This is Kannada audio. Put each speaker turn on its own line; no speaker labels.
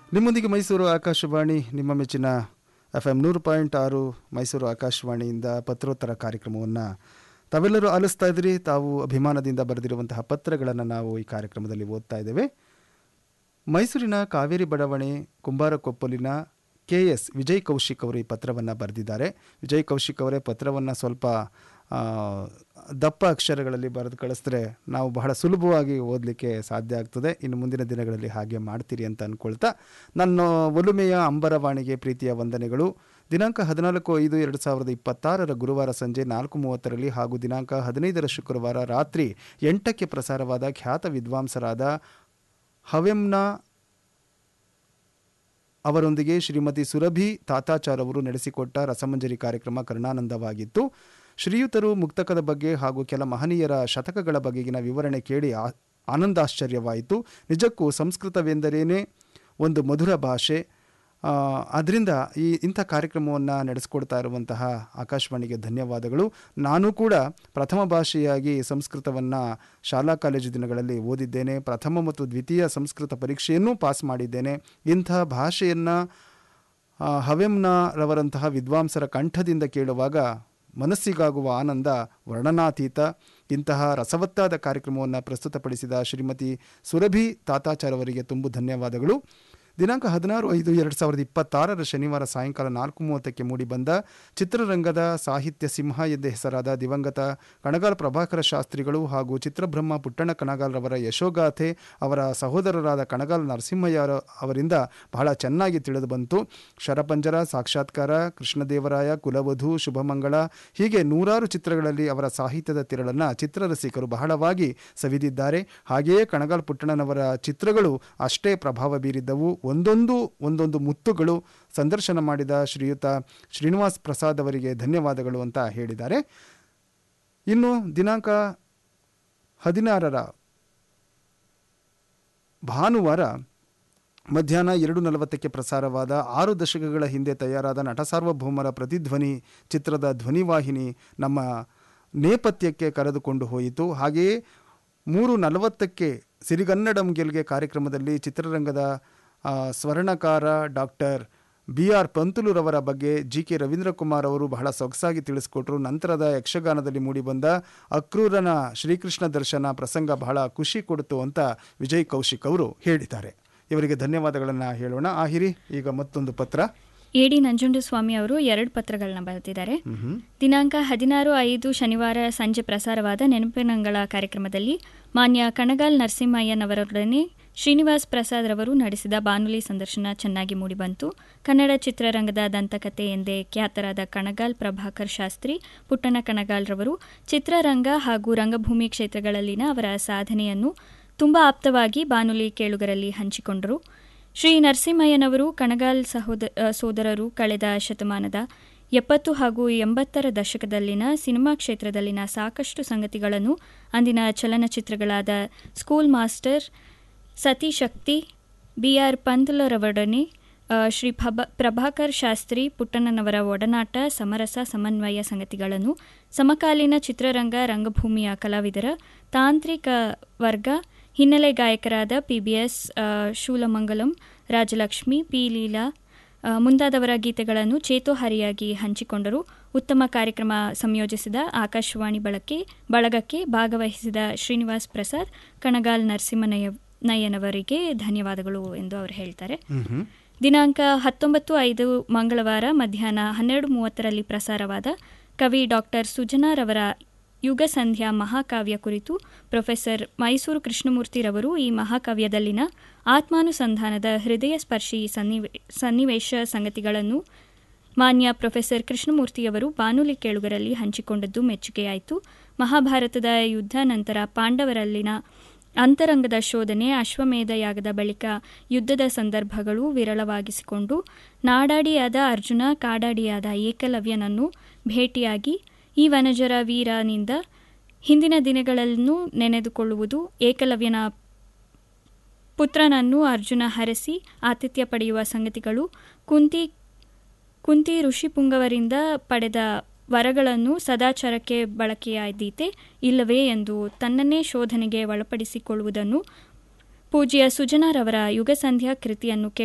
ನಿಮ್ಮೊಂದಿಗೆ ಮೈಸೂರು ಆಕಾಶವಾಣಿ ನಿಮ್ಮ ಮೆಚ್ಚಿನ ಎಫ್ ಎಂ ನೂರು ಪಾಯಿಂಟ್ ಆರು ಮೈಸೂರು ಆಕಾಶವಾಣಿಯಿಂದ ಪತ್ರೋತ್ತರ ಕಾರ್ಯಕ್ರಮವನ್ನು ತಾವೆಲ್ಲರೂ ಆಲಿಸ್ತಾ ಇದ್ದೀರಿ ತಾವು ಅಭಿಮಾನದಿಂದ ಬರೆದಿರುವಂತಹ ಪತ್ರಗಳನ್ನು ನಾವು ಈ ಕಾರ್ಯಕ್ರಮದಲ್ಲಿ ಓದ್ತಾ ಇದ್ದೇವೆ ಮೈಸೂರಿನ ಕಾವೇರಿ ಬಡಾವಣೆ ಕುಂಬಾರಕೊಪ್ಪಲಿನ ಕೆ ಎಸ್ ವಿಜಯ್ ಕೌಶಿಕ್ ಅವರು ಈ ಪತ್ರವನ್ನು ಬರೆದಿದ್ದಾರೆ ವಿಜಯ್ ಕೌಶಿಕ್ ಅವರೇ ಪತ್ರವನ್ನು ಸ್ವಲ್ಪ ಆ, ದಪ್ಪ ಅಕ್ಷರಗಳಲ್ಲಿ ಬರೆದು ಕಳಿಸಿದ್ರೆ ನಾವು ಬಹಳ ಸುಲಭವಾಗಿ ಓದಲಿಕ್ಕೆ ಸಾಧ್ಯ ಆಗ್ತದೆ ಇನ್ನು ಮುಂದಿನ ದಿನಗಳಲ್ಲಿ ಹಾಗೆ ಮಾಡ್ತೀರಿ ಅಂತ ಅಂದ್ಕೊಳ್ತಾ ನನ್ನ ಒಲುಮೆಯ ಅಂಬರವಾಣಿಗೆ ಪ್ರೀತಿಯ ವಂದನೆಗಳು ದಿನಾಂಕ ಹದಿನಾಲ್ಕು ಐದು ಎರಡು ಸಾವಿರದ ಇಪ್ಪತ್ತಾರರ ಗುರುವಾರ ಸಂಜೆ ನಾಲ್ಕು ಮೂವತ್ತರಲ್ಲಿ ಹಾಗೂ ದಿನಾಂಕ ಹದಿನೈದರ ಶುಕ್ರವಾರ ರಾತ್ರಿ ಎಂಟಕ್ಕೆ ಪ್ರಸಾರವಾದ ಖ್ಯಾತ ವಿದ್ವಾಂಸರಾದ ಹವೆಮ್ನ ಅವರೊಂದಿಗೆ ಶ್ರೀಮತಿ ಸುರಭಿ ತಾತಾಚಾರ್ ಅವರು ನಡೆಸಿಕೊಟ್ಟ ರಸಮಂಜರಿ ಕಾರ್ಯಕ್ರಮ ಕರುಣಾನಂದವಾಗಿತ್ತು ಶ್ರೀಯುತರು ಮುಕ್ತಕದ ಬಗ್ಗೆ ಹಾಗೂ ಕೆಲ ಮಹನೀಯರ ಶತಕಗಳ ಬಗೆಗಿನ ವಿವರಣೆ ಕೇಳಿ ಆ- ಆನಂದಾಶ್ಚರ್ಯವಾಯಿತು ನಿಜಕ್ಕೂ ಸಂಸ್ಕೃತವೆಂದರೇನೇ ಒಂದು ಮಧುರ ಭಾಷೆ ಅದರಿಂದ ಈ ಇಂಥ ಕಾರ್ಯಕ್ರಮವನ್ನು ನಡೆಸ್ಕೊಡ್ತಾ ಇರುವಂತಹ ಆಕಾಶವಾಣಿಗೆ ಧನ್ಯವಾದಗಳು ನಾನು ಕೂಡ ಪ್ರಥಮ ಭಾಷೆಯಾಗಿ ಸಂಸ್ಕೃತವನ್ನು ಶಾಲಾ ಕಾಲೇಜು ದಿನಗಳಲ್ಲಿ ಓದಿದ್ದೇನೆ ಪ್ರಥಮ ಮತ್ತು ದ್ವಿತೀಯ ಸಂಸ್ಕೃತ ಪರೀಕ್ಷೆಯನ್ನೂ ಪಾಸ್ ಮಾಡಿದ್ದೇನೆ ಇಂಥ ಭಾಷೆಯನ್ನು ಹವೆಮ್ನರವರಂತಹ ವಿದ್ವಾಂಸರ ಕಂಠದಿಂದ ಕೇಳುವಾಗ ಮನಸ್ಸಿಗಾಗುವ ಆನಂದ ವರ್ಣನಾತೀತ ಇಂತಹ ರಸವತ್ತಾದ ಕಾರ್ಯಕ್ರಮವನ್ನು ಪ್ರಸ್ತುತಪಡಿಸಿದ ಶ್ರೀಮತಿ ಸುರಭಿ ತಾತಾಚಾರ್ ಅವರಿಗೆ ತುಂಬು ಧನ್ಯವಾದಗಳು ದಿನಾಂಕ ಹದಿನಾರು ಐದು ಎರಡು ಸಾವಿರದ ಇಪ್ಪತ್ತಾರರ ಶನಿವಾರ ಸಾಯಂಕಾಲ ನಾಲ್ಕು ಮೂವತ್ತಕ್ಕೆ ಮೂಡಿಬಂದ ಚಿತ್ರರಂಗದ ಸಾಹಿತ್ಯ ಸಿಂಹ ಎಂದೇ ಹೆಸರಾದ ದಿವಂಗತ ಕಣಗಾಲ್ ಪ್ರಭಾಕರ ಶಾಸ್ತ್ರಿಗಳು ಹಾಗೂ ಚಿತ್ರಬ್ರಹ್ಮ ಪುಟ್ಟಣ ಕಣಗಾಲ್ರವರ ಯಶೋಗಾಥೆ ಅವರ ಸಹೋದರರಾದ ಕಣಗಾಲ್ ನರಸಿಂಹಯ್ಯ ಅವರ- ಅವರಿಂದ ಬಹಳ ಚೆನ್ನಾಗಿ ತಿಳಿದು ಬಂತು ಶರಪಂಜರ ಸಾಕ್ಷಾತ್ಕಾರ ಕೃಷ್ಣದೇವರಾಯ ಕುಲವಧು ಶುಭಮಂಗಳ ಹೀಗೆ ನೂರಾರು ಚಿತ್ರಗಳಲ್ಲಿ ಅವರ ಸಾಹಿತ್ಯದ ತಿರಳನ್ನು ಚಿತ್ರರಸಿಕರು ಬಹಳವಾಗಿ ಸವಿದಿದ್ದಾರೆ ಹಾಗೆಯೇ ಕಣಗಾಲ್ ಪುಟ್ಟಣ್ಣನವರ ಚಿತ್ರಗಳು ಅಷ್ಟೇ ಪ್ರಭಾವ ಬೀರಿದ್ದವು ಒಂದೊಂದು ಒಂದೊಂದು ಮುತ್ತುಗಳು ಸಂದರ್ಶನ ಮಾಡಿದ ಶ್ರೀಯುತ ಶ್ರೀನಿವಾಸ್ ಪ್ರಸಾದ್ ಅವರಿಗೆ ಧನ್ಯವಾದಗಳು ಅಂತ ಹೇಳಿದ್ದಾರೆ ಇನ್ನು ದಿನಾಂಕ ಹದಿನಾರರ ಭಾನುವಾರ ಮಧ್ಯಾಹ್ನ ಎರಡು ನಲವತ್ತಕ್ಕೆ ಪ್ರಸಾರವಾದ ಆರು ದಶಕಗಳ ಹಿಂದೆ ತಯಾರಾದ ನಟ ಸಾರ್ವಭೌಮರ ಪ್ರತಿಧ್ವನಿ ಚಿತ್ರದ ಧ್ವನಿವಾಹಿನಿ ನಮ್ಮ ನೇಪಥ್ಯಕ್ಕೆ ಕರೆದುಕೊಂಡು ಹೋಯಿತು ಹಾಗೆಯೇ ಮೂರು ನಲವತ್ತಕ್ಕೆ ಸಿರಿಗನ್ನಡಂ ಗೆಲ್ಗೆ ಕಾರ್ಯಕ್ರಮದಲ್ಲಿ ಚಿತ್ರರಂಗದ ಆ, ಸ್ವರ್ಣಕಾರ ಡಾಕ್ಟರ್ ಬಿ ಆರ್ ಪಂತುಲುರವರ ಬಗ್ಗೆ ಜಿ ಕೆ ರವೀಂದ್ರ ಕುಮಾರ್ ಅವರು ಬಹಳ ಸೊಗಸಾಗಿ ತಿಳಿಸ್ಕೊಟ್ರು ನಂತರದ ಯಕ್ಷಗಾನದಲ್ಲಿ ಮೂಡಿಬಂದ ಅಕ್ರೂರನ ಶ್ರೀಕೃಷ್ಣ ದರ್ಶನ ಪ್ರಸಂಗ ಬಹಳ ಖುಷಿ ಕೊಡ್ತು ಅಂತ ವಿಜಯ್ ಕೌಶಿಕ್ ಅವರು ಹೇಳಿದ್ದಾರೆ ಇವರಿಗೆ ಧನ್ಯವಾದಗಳನ್ನು ಹೇಳೋಣ ಆಹಿರಿ ಈಗ ಮತ್ತೊಂದು ಪತ್ರ
ಎ ಡಿ ನಂಜುಂಡಸ್ವಾಮಿ ಅವರು ಎರಡು ಪತ್ರಗಳನ್ನ ಬರೆದಿದ್ದಾರೆ ದಿನಾಂಕ ಹದಿನಾರು ಐದು ಶನಿವಾರ ಸಂಜೆ ಪ್ರಸಾರವಾದ ನೆನಪಿನಂಗಳ ಕಾರ್ಯಕ್ರಮದಲ್ಲಿ ಮಾನ್ಯ ಕಣಗಾಲ್ ನರಸಿಂಹಯ್ಯನವರೊಡನೆ ಶ್ರೀನಿವಾಸ್ ಪ್ರಸಾದ್ ರವರು ನಡೆಸಿದ ಬಾನುಲಿ ಸಂದರ್ಶನ ಚೆನ್ನಾಗಿ ಮೂಡಿಬಂತು ಕನ್ನಡ ಚಿತ್ರರಂಗದ ದಂತಕತೆ ಎಂದೇ ಖ್ಯಾತರಾದ ಕಣಗಾಲ್ ಪ್ರಭಾಕರ್ ಶಾಸ್ತ್ರಿ ಪುಟ್ಟಣ ಕಣಗಾಲ್ ರವರು ಚಿತ್ರರಂಗ ಹಾಗೂ ರಂಗಭೂಮಿ ಕ್ಷೇತ್ರಗಳಲ್ಲಿನ ಅವರ ಸಾಧನೆಯನ್ನು ತುಂಬಾ ಆಪ್ತವಾಗಿ ಬಾನುಲಿ ಕೇಳುಗರಲ್ಲಿ ಹಂಚಿಕೊಂಡರು ಶ್ರೀ ನರಸಿಂಹಯ್ಯನವರು ಕಣಗಾಲ್ ಸಹೋದ ಅ, ಸೋದರರು ಕಳೆದ ಶತಮಾನದ ಎಪ್ಪತ್ತು ಹಾಗೂ ಎಂಬತ್ತರ ದಶಕದಲ್ಲಿನ ಸಿನಿಮಾ ಕ್ಷೇತ್ರದಲ್ಲಿನ ಸಾಕಷ್ಟು ಸಂಗತಿಗಳನ್ನು ಅಂದಿನ ಚಲನಚಿತ್ರಗಳಾದ school master Satishakti B R ಪಂತಲರವರೊಡನೆ ಅ, ಶ್ರೀ ಫಬ ಪ್ರಭಾಕರ್ ಶಾಸ್ತ್ರಿ ಪುಟ್ಟಣ್ಣನವರ ಒಡನಾಟ ಸಮರಸ ಸಮನ್ವಯ ಸಂಗತಿಗಳನ್ನು ಸಮಕಾಲೀನ ಚಿತ್ರರಂಗ ರಂಗಭೂಮಿಯ ಕಲಾವಿದರ ತಾಂತ್ರಿಕ ವರ್ಗ ಹಿನ್ನೆಲೆ ಗಾಯಕರಾದ ಪಿಬಿಎಸ್ ಶೂಲಮಂಗಲಂ ರಾಜಲಕ್ಷ್ಮಿ ಪಿ ಲೀಲಾ ಆ, ಮುಂತಾದವರ ಗೀತೆಗಳನ್ನು ಚೇತೋಹಾರಿಯಾಗಿ ಹಂಚಿಕೊಂಡರು ಉತ್ತಮ ಕಾರ್ಯಕ್ರಮ ಸಂಯೋಜಿಸಿದ ಆಕಾಶವಾಣಿ ಬಳಕೆ ಬಳಗಕ್ಕೆ ಭಾಗವಹಿಸಿದ ಶ್ರೀನಿವಾಸ್ ಪ್ರಸಾದ್ ಕಣಗಾಲ್ ನರಸಿಂಹನಯ್ಯ ನಯ್ಯನವರಿಗೆ ಧನ್ಯವಾದಗಳು ಎಂದು ಅವರು ಹೇಳ್ತಾರೆ ದಿನಾಂಕ ಹತ್ತೊಂಬತ್ತು ಐದು ಮಂಗಳವಾರ ಮಧ್ಯಾಹ್ನ ಹನ್ನೆರಡು ಮೂವತ್ತರಲ್ಲಿ ಪ್ರಸಾರವಾದ ಕವಿ ಡಾಕ್ಟರ್ ಸುಜನಾರವರ ಯುಗ ಸಂಧ್ಯಾ ಮಹಾಕಾವ್ಯ ಕುರಿತು ಪ್ರೊಫೆಸರ್ ಮೈಸೂರು ಕೃಷ್ಣಮೂರ್ತಿರವರು ಈ ಮಹಾಕಾವ್ಯದಲ್ಲಿನ ಆತ್ಮಾನುಸಂಧಾನದ ಹೃದಯ ಸ್ಪರ್ಶಿ ಸನ್ನಿವೇ ಸನ್ನಿವೇಶ ಸಂಗತಿಗಳನ್ನು ಮಾನ್ಯ ಪ್ರೊಫೆಸರ್ ಕೃಷ್ಣಮೂರ್ತಿಯವರು ಬಾನುಲಿ ಕೇಳುಗರಲ್ಲಿ ಹಂಚಿಕೊಂಡದ್ದು ಮೆಚ್ಚುಗೆಯಾಯಿತು ಮಹಾಭಾರತದ ಯುದ್ಧ ನಂತರ ಪಾಂಡವರಲ್ಲಿನ ಅಂತರಂಗದ ಶೋಧನೆ ಅಶ್ವಮೇಧ ಯಾಗದ ಬಳಿಕ ಯುದ್ಧದ ಸಂದರ್ಭಗಳು ವಿರಳವಾಗಿಸಿಕೊಂಡು ನಾಡಾಡಿಯಾದ ಅರ್ಜುನ ಕಾಡಾಡಿಯಾದ ಏಕಲವ್ಯನನ್ನು ಭೇಟಿಯಾಗಿ ಈ ವನಜರ ವೀರನಿಂದ ಹಿಂದಿನ ದಿನಗಳನ್ನು ನೆನೆದುಕೊಳ್ಳುವುದು ಏಕಲವ್ಯನ ಪುತ್ರನನ್ನು ಅರ್ಜುನ ಹರಸಿ ಆತಿಥ್ಯ ಪಡೆಯುವ ಸಂಗತಿಗಳು ಕುಂತಿ ಕುಂತಿ ಋಷಿಪುಂಗವರಿಂದ ಪಡೆದ ವರಗಳನ್ನು ಸದಾಚಾರಕ್ಕೆ ಬಳಕೆಯಾದೀತೆ ಇಲ್ಲವೇ ಎಂದು ತನ್ನನ್ನೇ ಶೋಧನೆಗೆ ಒಳಪಡಿಸಿಕೊಳ್ಳುವುದನ್ನು ಪೂಜ್ಯ ಸುಜನಾರವರ ಯುಗಸಂಧ್ಯಾ ಕೃತಿಯನ್ನು